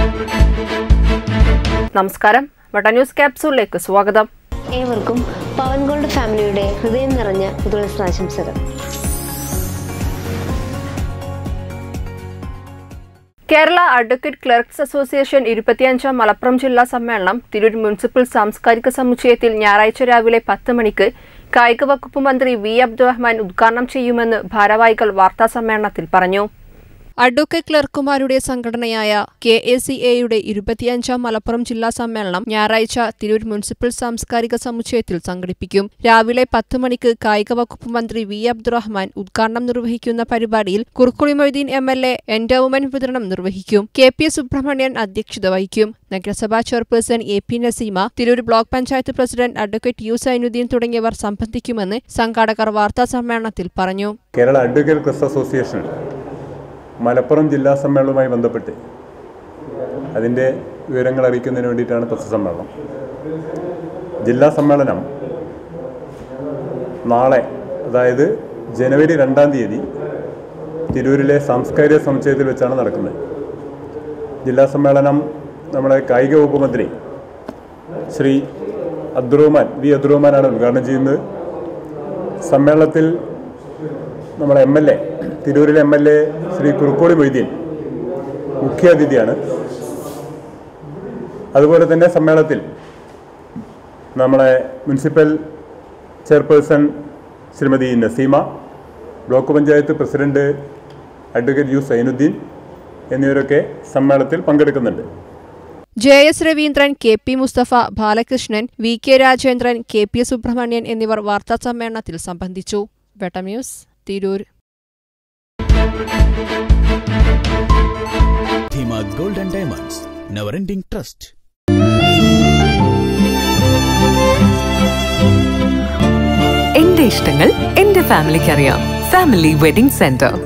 നമസ്കാരം വട്ട ന്യൂസ് ക്യാപ്സൂളിലേക്ക് സ്വാഗതം ഏവർക്കും പവൻ ഗോൾഡ് ഫാമിലിയുടെ ഹൃദയം നിറഞ്ഞ പുതുവത്സരാശംസകൾ കേരള അഡ്വക്കേറ്റ് ക്ലർക്സ് അസോസിയേഷൻ ഇരുപത്തിയഞ്ചാം മലപ്പുറം ജില്ലാ സമ്മേളനം തിരൂർ മുനിസിപ്പൽ സാംസ്കാരിക സമുച്ചയത്തിൽ ഞായറാഴ്ച രാവിലെ പത്ത് മണിക്ക് കായിക വകുപ്പ് മന്ത്രി വി അബ്ദുറഹ്മാൻ ഉദ്ഘാടനം ചെയ്യുമെന്ന് ഭാരവാഹികൾ വാർത്താസമ്മേളനത്തിൽ പറഞ്ഞു അഡ്വക്കേറ്റ് ക്ലർക്കുമാരുടെ സംഘടനയായ കെ എ സി എയുടെ ഇരുപത്തിയഞ്ചാം മലപ്പുറം ജില്ലാ സമ്മേളനം ഞായറാഴ്ച തിരൂർ മുനിസിപ്പൽ സാംസ്കാരിക സമുച്ചയത്തിൽ സംഘടിപ്പിക്കും രാവിലെ പത്ത് മണിക്ക് കായിക വകുപ്പ് മന്ത്രി വി അബ്ദുറഹ്മാൻ ഉദ്ഘാടനം നിർവഹിക്കുന്ന പരിപാടിയിൽ Kurukkoli Moideen M L A endowment വിതരണം നിർവഹിക്കും കെ പി സുബ്രഹ്മണ്യൻ അധ്യക്ഷത വഹിക്കും നഗരസഭാ chairperson A P Naseema Tirur block panchayat president advocate U Sainuddin തുടങ്ങിയവർ സംബന്ധിക്കുമെന്ന് സംഘാടകർ വാർത്താസമ്മേളനത്തിൽ പറഞ്ഞു Kerala advocate clerks association Malappuram ജില്ലാ സമ്മേളനവുമായി ബന്ധപ്പെട്ട് അതിൻ്റെ വിവരങ്ങൾ അറിയിക്കുന്നതിന് വേണ്ടിയിട്ടാണ് പ്രസ് സമ്മേളനം ജില്ലാ സമ്മേളനം നാളെ അതായത് ജനുവരി രണ്ടാം തീയതി തിരൂരിലെ സാംസ്കാരിക സമുച്ചയത്തിൽ വെച്ചാണ് നടക്കുന്നത് ജില്ലാ സമ്മേളനം നമ്മുടെ കായിക വകുപ്പ് മന്ത്രി ശ്രീ അബ്ദുറഹ്മാൻ വി അബ്ദുറഹ്മാനാണ് ഉദ്ഘാടനം ചെയ്യുന്നത് സമ്മേളനത്തിൽ നമ്മുടെ എം എൽ എ തിരൂരിലെ M L A Shri Kurukkoli Moideen മുഖ്യാതിഥിയാണ് അതുപോലെ തന്നെ സമ്മേളനത്തിൽ നമ്മളെ municipal chairperson Srimathi Naseema block panchayat president advocate U Sainuddin എന്നിവരൊക്കെ സമ്മേളനത്തിൽ പങ്കെടുക്കുന്നുണ്ട് J S Raveendran K P Mustafa Balakrishnan V K Rajendran K P Subramanian എന്നിവർ വാർത്താസമ്മേളനത്തിൽ സംബന്ധിച്ചു Vettam news Tirur Thema Gold and Diamonds, Never Ending Trust. എന്റെ ഇഷ്ടങ്ങൾ എന്റെ ഫാമിലിക്ക് അറിയാം ഫാമിലി വെഡിംഗ് സെന്റർ